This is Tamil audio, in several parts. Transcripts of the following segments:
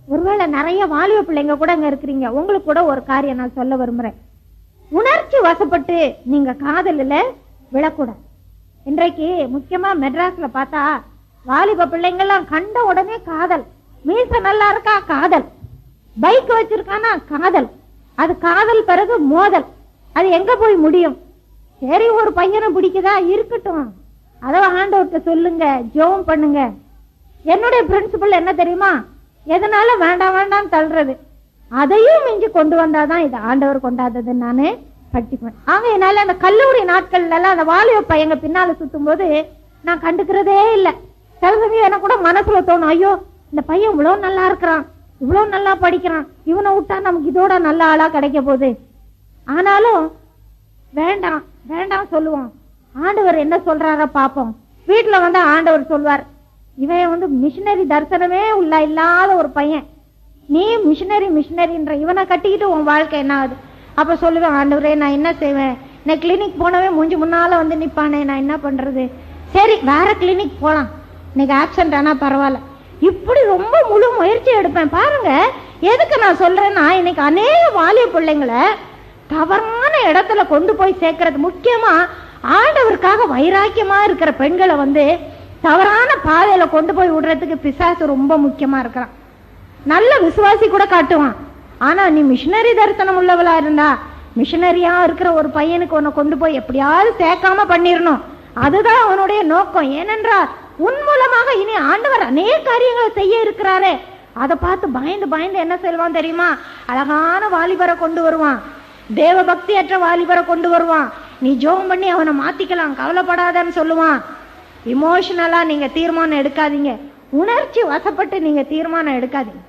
ஒருவேளை நிறைய வாலிப பிள்ளைங்க கூட அங்க இருக்கிறீங்க உங்களுக்கு கூட ஒரு காரியம் நான் சொல்ல விரும்புறேன் உணர்ச்சி வசப்பட்டு நீங்க காதலில் விழக்கூடாது இன்றைக்கு முக்கியமா மெட்ராஸ்ல பார்த்தா வாலிப பிள்ளைங்கெல்லாம் கண்ட உடனே காதல் மீச நல்லா இருக்கா காதல் பைக் வச்சிருக்கானா காதல் அது காதல் பிறகு மோதல் அது எங்க போய் முடியும் சரி ஒரு பையனை பிடிக்குதா இருக்கட்டும் அதை ஆண்டவர்கிட்ட சொல்லுங்க ஜெபம் பண்ணுங்க என்னுடைய பிரின்சிபல் என்ன தெரியுமா எதனால வேண்டாம் வேண்டாம் தள்ளுறது அதையும் மிஞ்சி கொண்டு வந்தாதான் இது ஆண்டவர் கொண்டாதது நானு படிப்பேன் ஆக என்னால அந்த கல்லூரி நாட்கள்ல எல்லாம் அந்த வாலிப பையங்க பின்னால சுத்தும் போது நான் கண்டுக்கிறதே இல்ல சில சமயம் எனக்கு கூட மனசுல தோணும் ஐயோ இந்த பையன் இவ்வளவு நல்லா இருக்கிறான் இவ்வளவு நல்லா படிக்கிறான் இவனை விட்டா நமக்கு இதோட நல்ல ஆளா கிடைக்க போகுது ஆனாலும் வேண்டாம் வேண்டாம் சொல்லுவோம் ஆண்டவர் என்ன சொல்றார பாப்போம் வீட்டுல வந்து ஆண்டவர் சொல்வார் இவன் வந்து மிஷினரி தரிசனமே உள்ள இல்லாத ஒரு பையன் நீ மிஷினரி மிஷினரின்ற இவனை கட்டிக்கிட்டு உன் வாழ்க்கை என்ன ஆகுது அப்ப சொல்லுவேன் ஆண்டவரே நான் என்ன செய்வேன் நான் கிளினிக் போனவே மூஞ்சி முன்னால வந்து நிப்பானே நான் என்ன பண்றது சரி வேற கிளினிக் போலாம் இன்னைக்கு ஆப்சென்ட் ஆனா பரவாயில்ல இப்படி ரொம்ப முழு முயற்சி எடுப்பேன் பாருங்க எதுக்கு நான் சொல்றேன்னா இன்னைக்கு அநேக வாலிய பிள்ளைங்களை தவறான இடத்துல கொண்டு போய் சேர்க்கறது முக்கியமா ஆண்டவருக்காக வைராக்கியமா இருக்கிற பெண்களை வந்து தவறான பாதையில கொண்டு போய் விடுறதுக்கு பிசாசு ரொம்ப முக்கியமா இருக்கிறான் நல்ல விசுவாசி கூட காட்டுவான் ஆனா நீ மிஷினரி தரிசனம் உள்ளவளா இருந்தா மிஷினரியா இருக்கிற ஒரு பையனுக்கு உன்னை கொண்டு போய் எப்படியாவது சேர்க்காம பண்ணிடணும் அதுதான் அவனுடைய நோக்கம் ஏனென்றால் உன் மூலமாக இனி ஆண்டவர் அநேக காரியங்களை செய்ய இருக்கிறாரே அதை பார்த்து பயந்து பயந்து என்ன செய்வான் தெரியுமா அழகான வாலிபரை கொண்டு வருவான் தேவ பக்தியற்ற வாலிபரை கொண்டு வருவான் நீ ஜோம் பண்ணி அவனை மாத்திக்கலாம் கவலைப்படாதன்னு சொல்லுவான் இமோஷனலா நீங்க தீர்மானம் எடுக்காதீங்க உணர்ச்சி வசப்பட்டு நீங்க தீர்மானம் எடுக்காதீங்க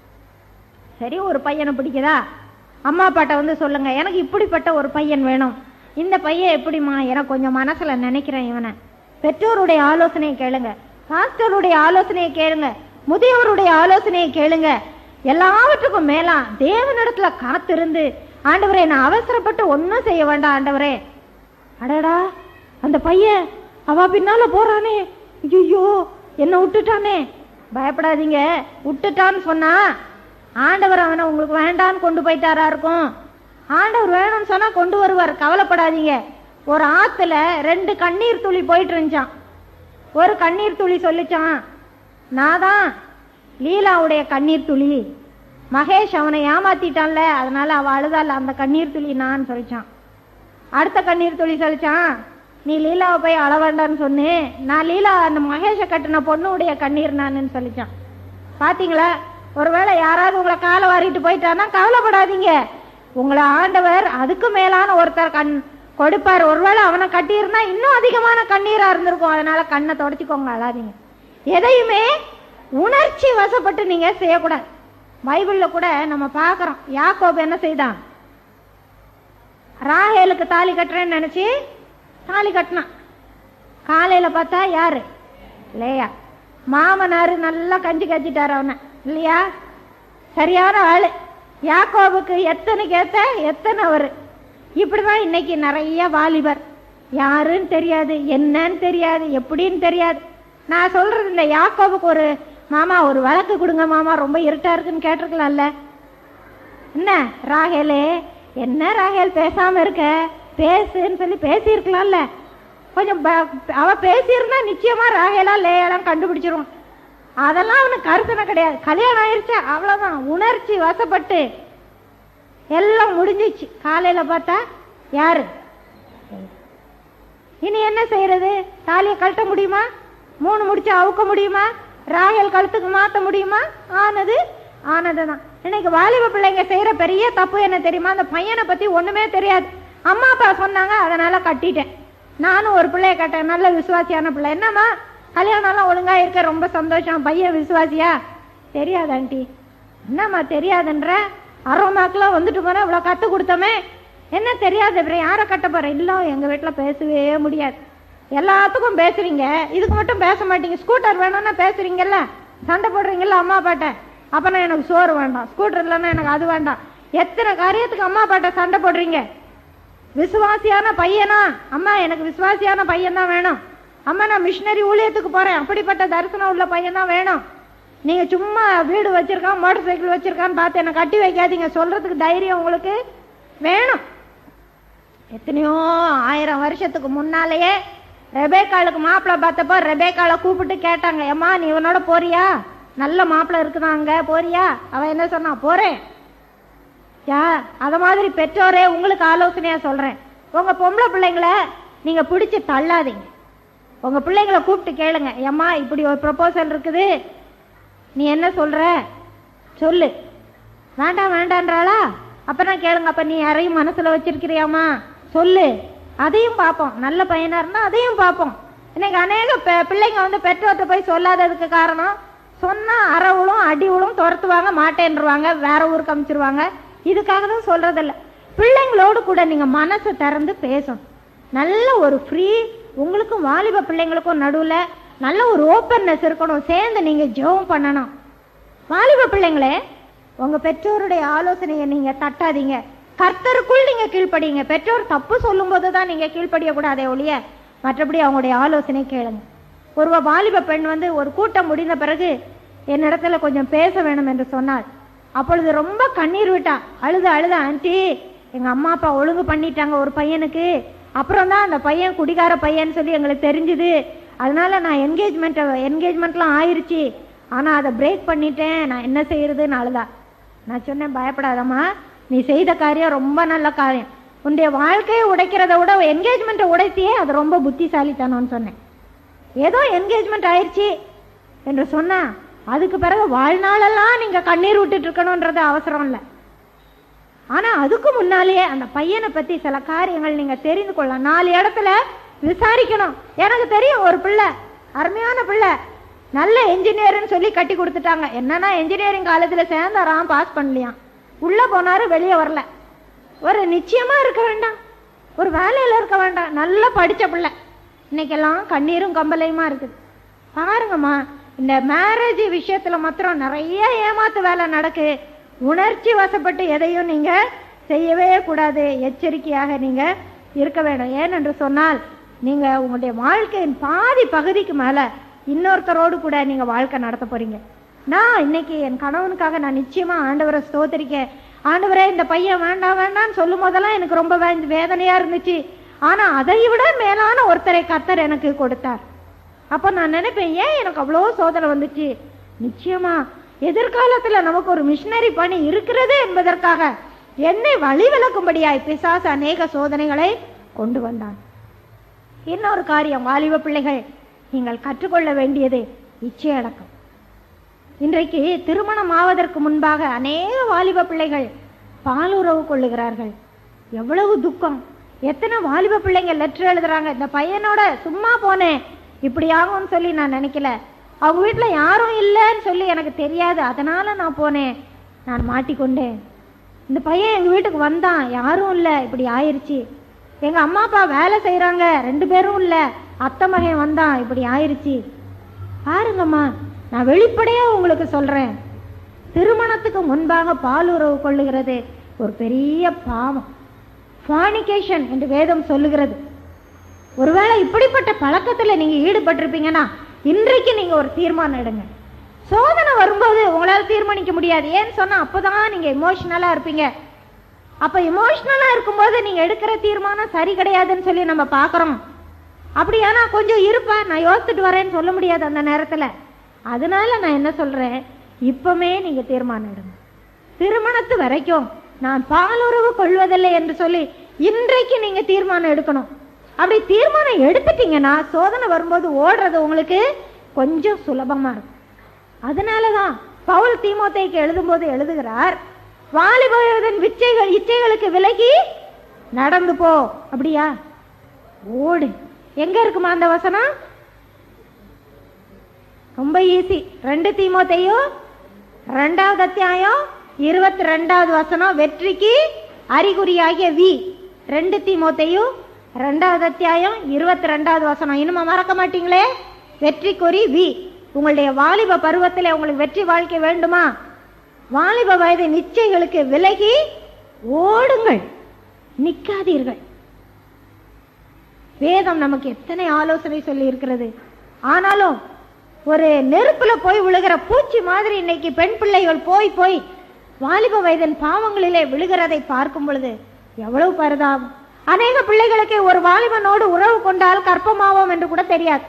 சரி ஒரு பையனை பிடிக்குதா அம்மா அப்பாட்ட வந்து சொல்லுங்க எனக்கு இப்படிப்பட்ட ஒரு பையன் வேணும் இந்த பையன் எப்படிம்மா எனக்கு கொஞ்சம் மனசுல நினைக்கிறேன் இவனை பெற்றோருடைய ஆலோசனையை கேளுங்க பாஸ்டருடைய ஆலோசனையை கேளுங்க முதியவருடைய ஆலோசனையை கேளுங்க எல்லாவற்றுக்கும் மேலா தேவனிடத்துல காத்திருந்து ஆண்டவரே நான் அவசரப்பட்டு ஒன்றும் செய்ய வேண்டாம் ஆண்டவரே அடடா அந்த பையன் அவ பின்னால போறானே ஐயோ என்ன விட்டுட்டானே பயப்படாதீங்க விட்டுட்டான்னு சொன்னா ஆண்டவர் அவனை உங்களுக்கு வேண்டான்னு கொண்டு போயிட்டாரா இருக்கும் ஆண்டவர் வேணும்னு சொன்னா கொண்டு வருவார் கவலைப்படாதீங்க ஒரு ஆத்துல ரெண்டு கண்ணீர் துளி போயிட்டு இருந்துச்சான் ஒரு கண்ணீர் துளி சொல்லிச்சான் நான் தான் லீலாவுடைய கண்ணீர் துளி மகேஷ் அவனை ஏமாத்திட்டான்ல அதனால அவ அழுதால அந்த கண்ணீர் துளி நான் சொல்லிச்சான் அடுத்த கண்ணீர் துளி சொல்லிச்சான் நீ லீலாவை போய் அழ வேண்டாம்னு சொன்னு நான் லீலா அந்த மகேஷை கட்டின பொண்ணுடைய கண்ணீர் நானுன்னு சொல்லிச்சான் பாத்தீங்களா ஒருவேளை யாராவது உங்களை காலை வாரிட்டு போயிட்டான்னா கவலைப்படாதீங்க உங்களை ஆண்டவர் அதுக்கு மேலான ஒருத்தர் கண் கொடுப்பார் ஒருவேளை அவனை கட்டியிருந்தா இன்னும் அதிகமான கண்ணீரா இருந்திருக்கும் அதனால கண்ணை தொடச்சிக்கோங்க அழாதீங்க எதையுமே உணர்ச்சி வசப்பட்டு நீங்க செய்யக்கூடாது பைபிள்ல கூட நம்ம பார்க்கறோம் யாக்கோபு என்ன செய்தான் ராஹேலுக்கு தாலி கட்டுறேன்னு நினைச்சு தாலி கட்டினான் காலையில பார்த்தா யாரு இல்லையா மாமனாரு நல்லா கஞ்சி கஞ்சிட்டாரு அவனை இல்லையா சரியான ஆளு யாக்கோபுக்கு எத்தனைக்கு ஏத்த எத்தனை அவரு இப்படிதான் இன்னைக்கு நிறைய வாலிபர் யாருன்னு தெரியாது என்னன்னு தெரியாது எப்படின்னு தெரியாது நான் சொல்றது இந்த யாக்கோபுக்கு ஒரு மாமா ஒரு விளக்கு கொடுங்க மாமா ரொம்ப இருட்டா இருக்குன்னு கேட்டிருக்கலாம்ல என்ன ராகேலே என்ன ராகேல் பேசாம இருக்க பேசுன்னு சொல்லி பேசியிருக்கலாம்ல கொஞ்சம் ப- அவ பேசியிருந்தா நிச்சயமா ராகேலா லேயெல்லாம் கண்டுபிடிச்சிருவான் அதெல்லாம் அவனுக்கு கருத்தனை கிடையாது கல்யாணம் ஆயிருச்சா அவ்வளவுதான் உணர்ச்சி வசப்பட்டு எல்லாம் முடிஞ்சிச்சு காலையில பார்த்தா யாரு இனி என்ன செய்யறது தாலியை கழட்ட முடியுமா மூணு முடிச்சு அவுக்க முடியுமா ராகல் கழுத்துக்கு மாத்த முடியுமா ஆனது ஆனதுதான் இன்னைக்கு வாலிப பிள்ளைங்க செய்யற பெரிய தப்பு என்ன தெரியுமா அந்த பையனை பத்தி ஒண்ணுமே தெரியாது அம்மா அப்பா சொன்னாங்க அதனால கட்டிட்டேன் நானும் ஒரு பிள்ளைய கட்டேன் நல்ல விசுவாசியான பிள்ளை என்னம்மா கல்யாணம் எல்லாம் ஒழுங்கா இருக்க ரொம்ப சந்தோஷம் பையன் விசுவாசியா தெரியாது ஆண்டி என்னம்மா தெரியாதுன்ற அரோமாக்கெல்லாம் வந்துட்டு போனா இவ்வளவு கத்து கொடுத்தோமே என்ன தெரியாது அப்புறம் யாரை கட்ட போற இல்ல எங்க வீட்டுல பேசவே முடியாது எல்லாத்துக்கும் பேசுறீங்க இதுக்கு மட்டும் பேச மாட்டீங்க ஸ்கூட்டர் வேணும்னா பேசுறீங்கல்ல சண்டை போடுறீங்கல்ல அம்மா அப்பாட்ட அப்பனா எனக்கு சோறு வேண்டாம் ஸ்கூட்டர் இல்லைன்னா எனக்கு அது வேண்டாம் எத்தனை காரியத்துக்கு அம்மா அப்பாட்ட சண்டை போடுறீங்க விசுவாசியான பையனா அம்மா எனக்கு விசுவாசியான பையன் தான் வேணும் அம்மா நான் மிஷினரி ஊழியத்துக்கு போறேன் அப்படிப்பட்ட தரிசனம் உள்ள பையன் தான் வேணும் நீங்க சும்மா வீடு வச்சிருக்கான் மோட்டார் சைக்கிள் வச்சிருக்கான்னு பார்த்து என்ன கட்டி வைக்காதீங்க சொல்றதுக்கு தைரியம் உங்களுக்கு வேணும் எத்தனையோ ஆயிரம் வருஷத்துக்கு முன்னாலேயே ரெபேக்காளுக்கு மாப்பிள்ளை பார்த்தப்போ ரெபேக்காளை கூப்பிட்டு கேட்டாங்க ஏம்மா நீ இவனோட போறியா நல்ல மாப்பிள்ளை இருக்குதான் அங்க போறியா அவன் என்ன சொன்னா போறேன் யா அத மாதிரி பெற்றோரே உங்களுக்கு ஆலோசனையா சொல்றேன் உங்க பொம்பளை பிள்ளைங்கள நீங்க பிடிச்சு தள்ளாதீங்க உங்க பிள்ளைங்கள கூப்பிட்டு கேளுங்க ஏம்மா இப்படி ஒரு ப்ரொபோசல் இருக்குது நீ என்ன சொல்ற சொல்லு வேண்டாம் வேண்டான்றாளா அப்பதான் கேளுங்க அப்ப நீ யாரையும் மனசுல வச்சிருக்கிறியாமா சொல்லு அதையும் பார்ப்போம் நல்ல பையனா இருந்தா அதையும் பார்ப்போம் இன்னைக்கு அநேக பெ- பிள்ளைங்க வந்து பெற்றோர்கிட்ட போய் சொல்லாததுக்கு காரணம் சொன்னா அறவுளும் அடிவுளும் துரத்துவாங்க மாட்டேன்ருவாங்க வேற ஊருக்கு அனுப்பிச்சிருவாங்க இதுக்காக தான் சொல்றதில்ல பிள்ளைங்களோடு கூட நீங்க மனசை திறந்து பேசணும் நல்ல ஒரு ஃப்ரீ உங்களுக்கும் வாலிப பிள்ளைங்களுக்கும் நடுவுல நல்ல ஒரு ஓப்பன்னஸ் இருக்கணும் சேர்ந்து நீங்க ஜெபம் பண்ணணும் வாலிப பிள்ளைங்களே உங்க பெற்றோருடைய ஆலோசனையை நீங்க தட்டாதீங்க கர்த்தருக்குள் நீங்க கீழ்ப்படிங்க பெற்றோர் தப்பு சொல்லும் போது தான் நீங்க கீழ்ப்படிய கூடாதே ஒழிய மற்றபடி அவங்களுடைய ஆலோசனை கேளுங்க ஒரு வாலிப பெண் வந்து ஒரு கூட்டம் முடிந்த பிறகு என்னிடத்துல கொஞ்சம் பேச வேணும் என்று சொன்னாள் அப்பொழுது ரொம்ப கண்ணீர் விட்டா அழுத அழுத ஆண்டி எங்க அம்மா அப்பா ஒழுங்கு பண்ணிட்டாங்க ஒரு பையனுக்கு அப்புறம் தான் அந்த பையன் குடிகார பையன் சொல்லி எங்களுக்கு தெரிஞ்சுது அதனால நான் என்கேஜ்மெண்ட் என்கேஜ்மெண்ட்லாம் ஆயிருச்சு ஆனா அதை பிரேக் பண்ணிட்டேன் நான் என்ன செய்யறதுன்னு அழுதா நான் சொன்னேன் பயப்படாதம்மா நீ செய்த காரியம் ரொம்ப நல்ல காரியம் உன்னுடைய வாழ்க்கையை உடைக்கிறத விட என்கேஜ்மெண்ட்டை உடைத்தியே அது ரொம்ப புத்திசாலித்தனம்னு சொன்னேன் ஏதோ என்கேஜ்மெண்ட் ஆயிடுச்சு என்று சொன்னா அதுக்கு பிறகு வாழ்நாளெல்லாம் நீங்க கண்ணீர் விட்டுட்டு இருக்கணும்ன்றது அவசரம் இல்லை ஆனா அதுக்கு முன்னாலேயே அந்த பையனை பத்தி சில காரியங்கள் நீங்க தெரிந்து கொள்ளலாம் நாலு இடத்துல விசாரிக்கணும் எனக்கு தெரியும் ஒரு பிள்ளை அருமையான பிள்ளை நல்ல என்ஜினியர்னு சொல்லி கட்டி கொடுத்துட்டாங்க என்னன்னா என்ஜினியரிங் காலேஜ்ல சேர்ந்தாராம் பாஸ் பண்ணலையாம் உள்ள போனாரு வெளியே வரல ஒரு நிச்சயமா இருக்க வேண்டாம் ஒரு வேலையில இருக்க வேண்டாம் நல்லா படிச்ச பிள்ளை இன்னைக்கெல்லாம் கண்ணீரும் கம்பலையுமா இருக்குது பாருங்கம்மா இந்த மேரேஜ் விஷயத்துல மாத்திரம் நிறைய ஏமாத்து வேலை நடக்கு உணர்ச்சி வசப்பட்டு எதையும் நீங்க செய்யவே கூடாது எச்சரிக்கையாக நீங்க இருக்க வேண்டும் ஏனென்று சொன்னால் நீங்க உங்களுடைய வாழ்க்கையின் பாதி பகுதிக்கு மேல இன்னொருத்தரோடு கூட நீங்க வாழ்க்கை நடத்த போறீங்க நான் இன்னைக்கு என் கணவனுக்காக நான் நிச்சயமா ஆண்டவரை ஸ்தோத்திரிக்கேன் ஆண்டவரே இந்த பையன் வேண்டாம் வேண்டாம்னு சொல்லும் போதெல்லாம் எனக்கு ரொம்ப வே- வேதனையா இருந்துச்சு ஆனா அதை விட மேலான ஒருத்தரை கத்தர் எனக்கு கொடுத்தார் அப்ப நான் நினைப்பேன் ஏன் எனக்கு அவ்வளோ சோதனை வந்துச்சு நிச்சயமா எதிர்காலத்துல நமக்கு ஒரு மிஷினரி பணி இருக்கிறது என்பதற்காக என்னை வழி விளக்கும்படியாய் பிசாசு அநேக சோதனைகளை கொண்டு வந்தான் இன்னொரு காரியம் வாலிப பிள்ளைகள் நீங்கள் கற்றுக்கொள்ள வேண்டியது இச்சையடக்கம் இன்றைக்கு திருமணம் ஆவதற்கு முன்பாக அநேக வாலிப பிள்ளைகள் பாலுறவு கொள்ளுகிறார்கள் எவ்வளவு துக்கம் எத்தனை வாலிப பிள்ளைங்க லெட்டர் எழுதுறாங்க இந்த பையனோட சும்மா போனேன் இப்படி ஆகும்னு சொல்லி நான் நினைக்கல அவங்க வீட்டுல யாரும் இல்லைன்னு சொல்லி எனக்கு தெரியாது அதனால நான் போனேன் நான் மாட்டிக்கொண்டேன் இந்த பையன் எங்க வீட்டுக்கு வந்தான் யாரும் இல்ல இப்படி ஆயிருச்சு எங்க அம்மா அப்பா வேலை செய்யறாங்க ரெண்டு பேரும் இல்ல அத்தை மகன் வந்தான் இப்படி ஆயிருச்சு பாருங்கம்மா நான் வெளிப்படையா உங்களுக்கு சொல்றேன் திருமணத்துக்கு முன்பாக பாலுறவு கொள்ளுகிறது ஒரு பெரிய பாவம் ஃபானிகேஷன் என்று வேதம் சொல்லுகிறது ஒருவேளை இப்படிப்பட்ட பழக்கத்துல நீங்க ஈடுபட்டிருப்பீங்கன்னா இன்றைக்கு நீங்க ஒரு தீர்மானம் எடுங்க சோதனை வரும்போது உங்களால தீர்மானிக்க முடியாது ஏன்னு சொன்னா அப்பதான் நீங்க எமோஷனலா இருப்பீங்க அப்ப எமோஷனலா இருக்கும்போது நீங்க எடுக்கிற தீர்மானம் சரி கிடையாதுன்னு சொல்லி நம்ம பாக்குறோம் அப்படியானா கொஞ்சம் இருப்பா நான் யோசிச்சுட்டு வரேன்னு சொல்ல முடியாது அந்த நேரத்துல அதனால நான் என்ன சொல்றேன் இப்பமே நீங்க தீர்மானம் எடுங்க திருமணத்து வரைக்கும் நான் பாலுறவு கொள்வதில்லை என்று சொல்லி இன்றைக்கு நீங்க தீர்மானம் எடுக்கணும் அப்படி தீர்மானம் எடுத்துட்டீங்கன்னா சோதனை வரும்போது ஓடுறது உங்களுக்கு கொஞ்சம் சுலபமா இருக்கும் அதனாலதான் பவுல் தீமோத்தேக்கு எழுதும்போது எழுதுகிறார் வாலிபன் விச்சைகள் இச்சைகளுக்கு விலகி நடந்து போ அப்படியா ஓடு எங்க இருக்குமா அந்த வசனம் ரொம்ப ஈஸி ரெண்டு தீமோத்தையும் ரெண்டாவது அத்தியாயம் இருபத்தி ரெண்டாவது வசனம் வெற்றிக்கு அறிகுறியாகிய வி ரெண்டு தீமோத்தையும் ரெண்டாவது அத்தியாயம் இருபத்தி ரெண்டாவது வசனம் இன்னுமா மறக்க மாட்டீங்களே வெற்றிக்குறி வி உங்களுடைய வாலிப பருவத்தில் உங்களுக்கு வெற்றி வாழ்க்கை வேண்டுமா வாலிப வயது நிச்சயங்களுக்கு விலகி ஓடுங்கள் நிக்காதீர்கள் வேதம் நமக்கு எத்தனை ஆலோசனை சொல்லி இருக்கிறது ஆனாலும் ஒரு நெருப்புல போய் விழுகிற பூச்சி மாதிரி இன்னைக்கு பெண் பிள்ளைகள் போய் போய் வாலிப வயதின் பாவங்களிலே விழுகிறதை பார்க்கும் பொழுது எவ்வளவு பரிதாபம் அநேக பிள்ளைகளுக்கு ஒரு வாலிபனோடு உறவு கொண்டால் கற்பமாவோம் என்று கூட தெரியாது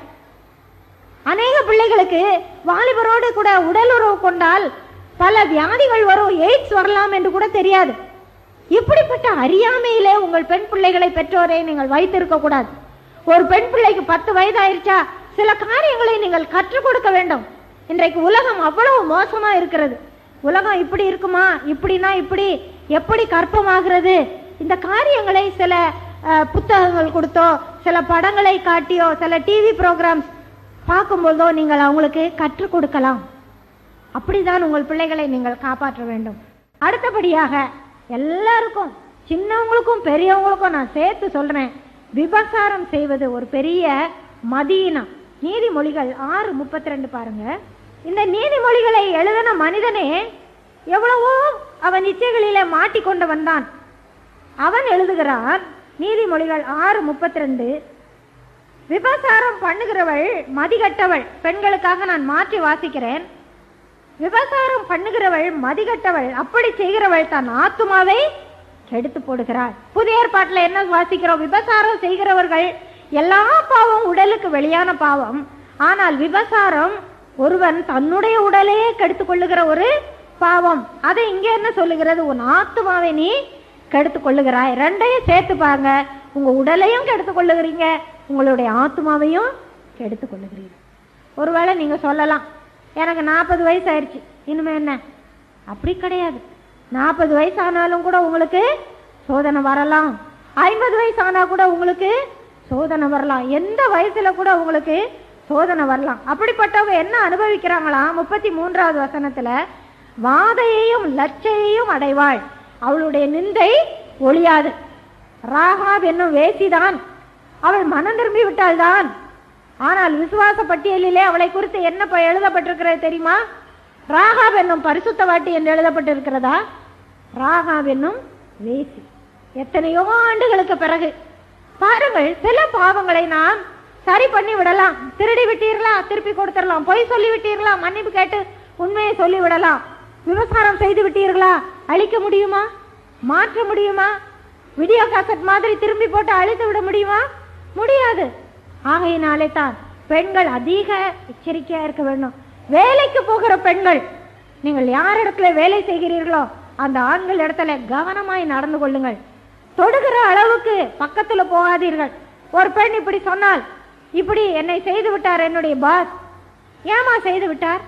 அநேக பிள்ளைகளுக்கு வாலிபரோடு கூட உடல் உறவு கொண்டால் பல வியாதிகள் வரும் எய்ட்ஸ் வரலாம் என்று கூட தெரியாது இப்படிப்பட்ட அறியாமையிலே உங்கள் பெண் பிள்ளைகளை பெற்றோரை நீங்கள் வைத்திருக்க கூடாது ஒரு பெண் பிள்ளைக்கு பத்து வயது ஆயிருச்சா சில காரியங்களை நீங்கள் கற்றுக் கொடுக்க வேண்டும் இன்றைக்கு உலகம் அவ்வளவு மோசமா இருக்கிறது உலகம் இப்படி இருக்குமா இப்படின்னா இப்படி எப்படி கற்பமாகிறது இந்த காரியங்களை சில அஹ், புத்தகங்கள் கொடுத்தோ சில படங்களை காட்டியோ சில டிவி ப்ரோக்ராம்ஸ் பார்க்கும்போதோ நீங்கள் அவங்களுக்கு கற்றுக் கொடுக்கலாம் அப்படிதான் உங்கள் பிள்ளைகளை நீங்கள் காப்பாற்ற வேண்டும் அடுத்தபடியாக எல்லாருக்கும் சின்னவங்களுக்கும் பெரியவங்களுக்கும் நான் சேர்த்து சொல்றேன் விபசாரம் செய்வது ஒரு பெரிய மதீனம் நீதிமொழிகள் ஆறு முப்பத்தி ரெண்டு பாருங்க இந்த நீதிமொழிகளை எழுதின மனிதனே எவ்வளவோ அவன் இச்சைகளிலே மாட்டிக்கொண்டு வந்தான் அவன் எழுதுகிறான் நீதிமொழிகள் ஆறு முப்பத்தி ரெண்டு விபசாரம் பண்ணுகிறவள் மதிகட்டவள் பெண்களுக்காக நான் மாற்றி வாசிக்கிறேன் விபசாரம் பண்ணுகிறவள் மதிகட்டவள் அப்படி செய்கிறவள் தன் ஆத்துமாவை கெடுத்து போடுகிறாள் புதிய ஏற்பாட்டுல என்ன வாசிக்கிறோம் விபசாரம் செய்கிறவர்கள் எல்லா பாவம் உடலுக்கு வெளியான பாவம் ஆனால் விபசாரம் ஒருவன் தன்னுடைய உடலையே கெடுத்து கொள்ளுகிற ஒரு பாவம் அதை இங்க என்ன சொல்லுகிறது உன் ஆத்துமாவை நீ கெடுத்து கொள்ளுகிறாய் ரெண்டையும் சேர்த்து பாருங்க உங்க உடலையும் கெடுத்து கொள்ளுகிறீங்க உங்களுடைய ஆத்துமாவையும் கெடுத்து கொள்ளுகிறீங்க ஒருவேளை நீங்க சொல்லலாம் எனக்கு நாற்பது வயசு ஆயிடுச்சு இனிமே என்ன அப்படி கிடையாது நாற்பது வயசு ஆனாலும் கூட உங்களுக்கு சோதனை வரலாம் ஐம்பது வயசு ஆனா கூட உங்களுக்கு சோதனை வரலாம் எந்த வயசுல கூட உங்களுக்கு சோதனை வரலாம் அப்படிப்பட்டவங்க என்ன அனுபவிக்கிறாங்களாம் முப்பத்தி மூன்றாவது வசனத்துல வாதையையும் லட்சையையும் அடைவாள் அவளுடைய நிந்தை ஒழியாது ராகாப் என்னும் வேசிதான் அவள் மனம் திரும்பி விட்டாள்தான் ஆனால் விசுவாச பட்டியலிலே அவளை குறித்து என்ன ப- எழுதப்பட்டிருக்கிறது தெரியுமா ராகாப் என்னும் பரிசுத்தவாட்டி என்று எழுதப்பட்டிருக்கிறதா ராகாப் என்னும் வேசி எத்தனையோ ஆண்டுகளுக்கு பிறகு பாருங்கள் சில பாவங்களை நாம் சரி பண்ணி விடலாம் திருடி விட்டீர்களா திருப்பி கொடுத்துடலாம் பொய் சொல்லி விட்டீர்களா மன்னிப்பு கேட்டு உண்மையை சொல்லி விடலாம் விபசாரம் செய்து விட்டீர்களா அழிக்க முடியுமா மாற்ற முடியுமா வீடியோ காசட் மாதிரி திரும்பி போட்டு அழித்து விட முடியுமா முடியாது ஆகையினாலே தான் பெண்கள் அதிக எச்சரிக்கையா இருக்க வேண்டும் வேலைக்கு போகிற பெண்கள் நீங்கள் யார் இடத்துல வேலை செய்கிறீர்களோ அந்த ஆண்கள் இடத்துல கவனமாய் நடந்து கொள்ளுங்கள் தொடுகிற அளவுக்கு பக்கத்துல போகாதீர்கள் ஒரு பெண் இப்படி சொன்னால் இப்படி என்னை செய்து விட்டார் என்னுடைய பாஸ் ஏமா செய்து விட்டார்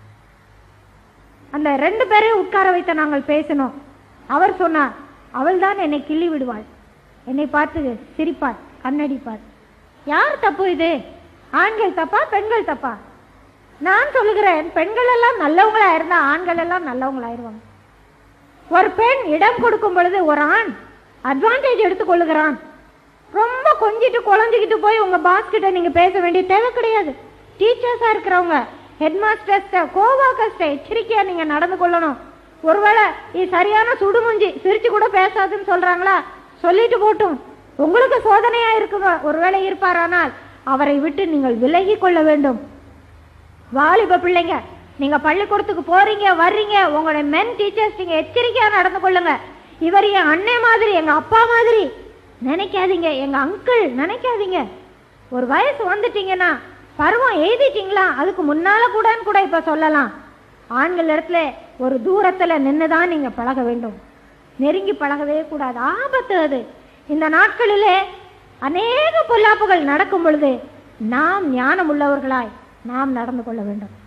அந்த ரெண்டு பேரையும் உட்கார வைத்து நாங்கள் பேசினோம் அவர் சொன்னார் அவள்தான் என்னை கிள்ளி விடுவாள் என்னை பார்த்து சிரிப்பாள் கண்ணடிப்பாள் யார் தப்பு இது ஆண்கள் தப்பா பெண்கள் தப்பா நான் சொல்லுகிறேன் பெண்கள் எல்லாம் நல்லவங்களா இருந்தா ஆண்கள் எல்லாம் நல்லவங்களாயிருவாங்க ஒரு பெண் இடம் கொடுக்கும் பொழுது ஒரு ஆண் அட்வான்டேஜ் எடுத்துக்கொள்ளுகிறான் ரொம்ப கொஞ்சிட்டு குழஞ்சிக்கிட்டு போய் உங்க பாஸ் கிட்ட நீங்க பேச வேண்டிய தேவை கிடையாது டீச்சர்ஸா இருக்கிறவங்க ஹெட் மாஸ்டர்ஸ்ட கோவாக்கர்ஸ்ட எச்சரிக்கையா நீங்க நடந்து கொள்ளணும் ஒருவேளை இது சரியான சுடுமுஞ்சி சிரிச்சு கூட பேசாதுன்னு சொல்றாங்களா சொல்லிட்டு போட்டும் உங்களுக்கு சோதனையா இருக்குங்க ஒருவேளை இருப்பாரானால் அவரை விட்டு நீங்கள் விலகி கொள்ள வேண்டும் வாலிப பிள்ளைங்க நீங்க பள்ளிக்கூடத்துக்கு போறீங்க வர்றீங்க உங்களுடைய மென் டீச்சர்ஸ் நீங்க எச்சரிக்கையா நடந்து கொள்ளுங்க இவர் என் அண்ணன் மாதிரி எங்க அப்பா மாதிரி நினைக்காதீங்க எங்க அங்கிள் நினைக்காதீங்க ஒரு வயசு வந்துட்டீங்கன்னா பருவம் எழுதிட்டீங்களா அதுக்கு முன்னால கூடன்னு கூட இப்ப சொல்லலாம் ஆண்கள் இடத்துல ஒரு தூரத்துல நின்னுதான் நீங்க பழக வேண்டும் நெருங்கி பழகவே கூடாது ஆபத்து அது இந்த நாட்களிலே அநேக பொல்லாப்புகள் நடக்கும் பொழுது நாம் ஞானம் உள்ளவர்களாய் நாம் நடந்து கொள்ள வேண்டும்